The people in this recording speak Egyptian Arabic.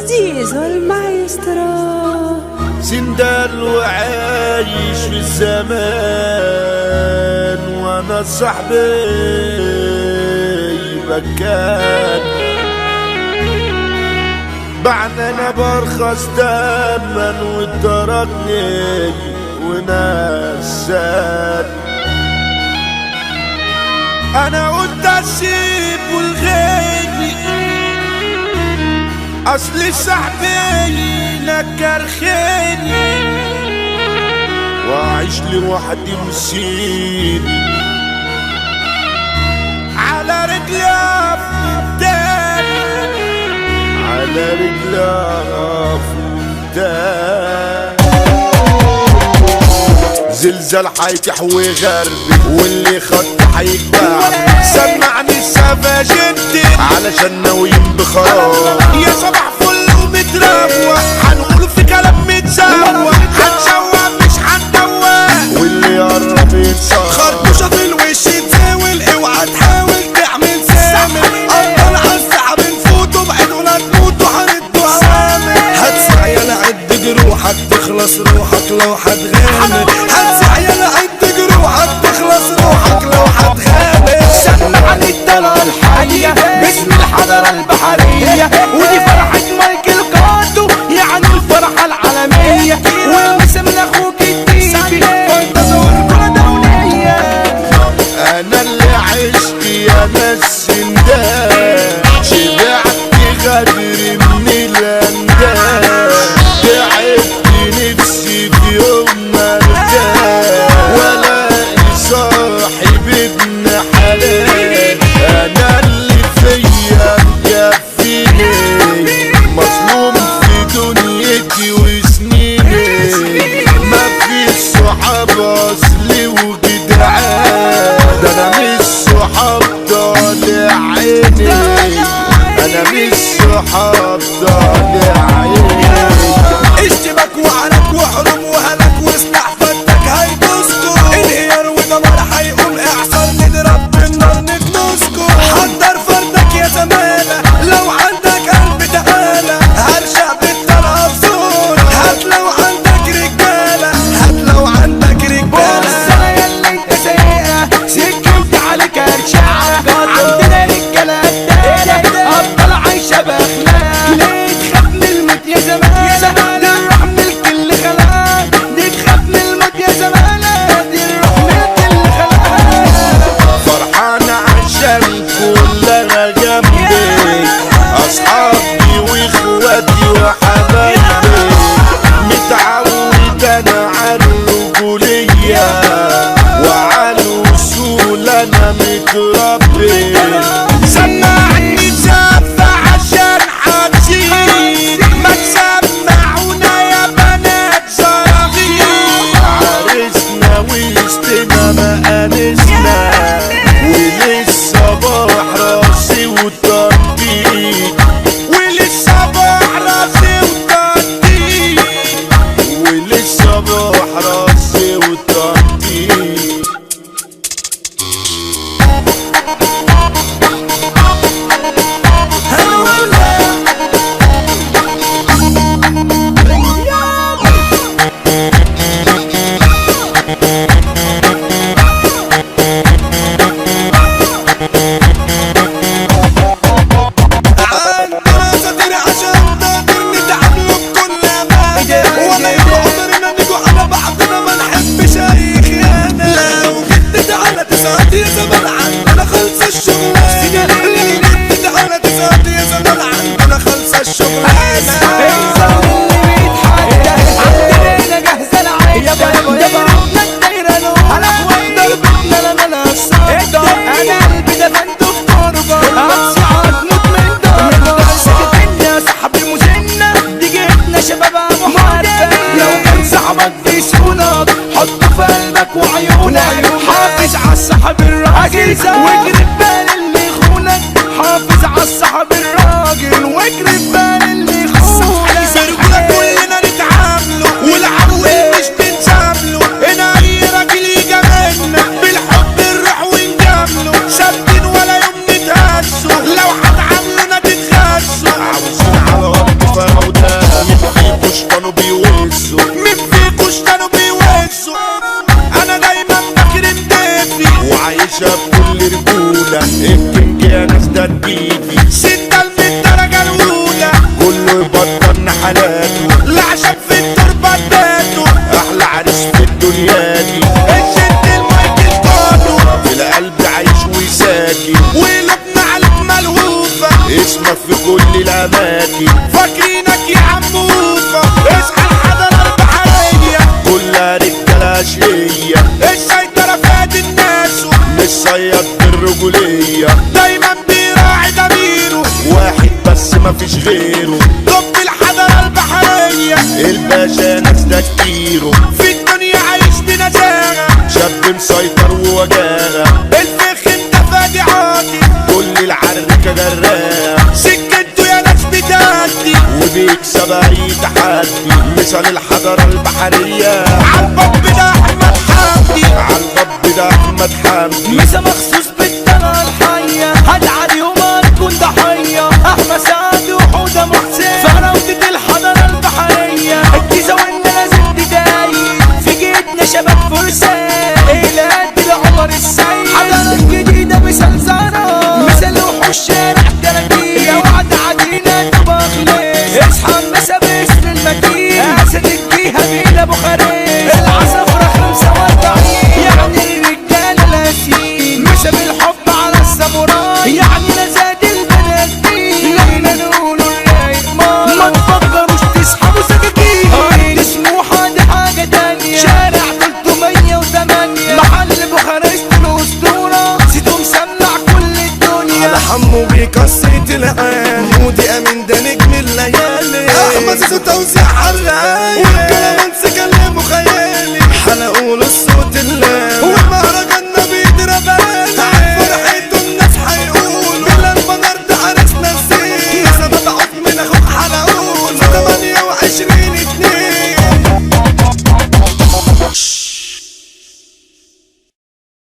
زيزو المايسترو سندال وعايش في الزمان وانا صاحبي مكان بعد انا برخص دما وتركني ونسان انا قلت اسيب والغيبي اصل صاحبي نكر خيري واعيش لوحدي مسيري على رجلي افدان على رجلي افدان زلزال حيتح وغربي واللي خط حيتباع سمعني السفاج انت علشان ناويين بخراب يا صباح فل ومتروق هنقول في كلام متسوق هنشوق مش هندوق واللي يقرب يتصاب خرطوشة في الوش تزاول اوعى تحاول تعمل سامر افضل على السحب نفوتوا بعدوا لا تموتوا هندوا اوامر هتسعى يا لعد جروحك تخلص روحك لو هتغامر هتسعى يا لعد جروحك تخلص روحك لو هتغامر سمعني الطلعة الحية باسم الحضارة البحرية ودي فرحة مايكل كاتو يعني الفرحة العالمية والمسا من اخوك التيبي فانتظر كرة دولية انا اللي عشت يا ناس سندان شبعت غدر من الانداد تعبت نفسي في يوم ما ارتاح والاقي صاحب ابن حلال انا اللي فيا مكفيني مظلوم في دنيتي وسنيني ما في صحاب اصلي وجدعان ده انا مش صحاب طالع عيني انا مش صحاب طالع عيني اشتبك وعنك وحرم وهلك وسلاح فتك هيدوسكو انهيار ودمار هيقوم اعصار نضرب بالنار نكنسكو حضر فردك يا زمالة لو عندك قلب تعالى هرشع بالطلعة بزور هات لو عندك رجالة هات لو عندك بص رجالة انا يلا انت سيئة سكنت عليك ارشعة عندنا رجالة قدامك افضل عايشة باخلاق ليه تخاف من الموت يا زمانة دي الروح ملك اللي خلاك دي تخاف من الموت يا زمانة دي الروح ملك اللي خلاك فرحان عشان كلنا جنبي اصحابي واخواتي وحبايبي متعود انا على الرجولية وعلى الوصول انا متربي سمعني زفة عشان حنسين ما تسمعونا يا بنات صراخير عرسنا وسطنا ما انسنا وللصباح راسي وتنطيط وللصباح راسي وتنطيط وللصباح راسي وتنطيط عندنا ساتر عشان نقدر نتعاملوا بكل امان ولا يبقى عمرنا نجوا على بعضنا ما نحبش اي خيانه لو جيت تعالى تساعد يا زمان عندنا خلص الشغلانه لو جيت تعالى تساعد يا زمان عندنا خلص الشغلانه الزمن اللي بيتحدى عندنا جاهزة العيشة دايرتنا الدايرة نور ضربتنا لنا الصدى انا قلبي ده بنته في تربة هتصعد موت من ضربة سكت يا صاحبي مزنة دي جبنا شباب ابو حربة لو كان صاحبك بيسونك حطه في قلبك وعيونك حافظ على الصاحب الراجل واجري بال اللي يخونك حافظ على الصاحب الراجل واجري بال اللي يخونك برجولة كلنا نتعاملوا والعدو مش بنسامله هنا اي راجل يجاملنا بالحب نروح ونجامله ثابتين ولا يوم نتهزوا لو هتعاملونا تتغزوا عاوزين على وقت فرح الاماكن فاكرينك يا عموفة اصحى الحضرة البحرية كلها رجالة اشقية السيطرة فاد الناس مش صياد الرجولية دايما بيراعي ضميره واحد بس مفيش غيره طب الحضرة البحرية الباشا ناس ده كتيره في الدنيا عايش بنزاهة شاب مسيطر ووجاهة الفخم ده فادي عاطي كل العركة جراها سكته يا ناس بتهدي وبيكسب اي تحدي مثال الحضارة البحرية عالباب ده احمد حمدي عالباب ده احمد حمدي مسا مخصوص بالدمى الحية هتعدي وما تكون ضحية أحمد سعد وحودة محسن فراودة الحضارة البحرية الجيزة وإنت لازم تدايق في جيتنا شباب فرسان إلى قد العمر السيد حضارة جديدة مثال زهرة مثال وحوش شارع كراكيب لو عد عدينا تبقى خليل اصحى مسا باسم المكين أسد الجيهة مين أبو خريج العصفرة خمسة واربعين يعني الرجالة الأسيين مسا بالحب على الساموراي يعني نزاد البنات دي لما نقولوا الرايق ما تفكروش تسحبوا سكاكين اسمه دي حاجة تانية شارع 308 محل بوخارست الأسطورة سيتو مسمع كل الدنيا على حمو بكسرة العين مودي امين ده نجم الليالي احمد زيزو توزيع حرايق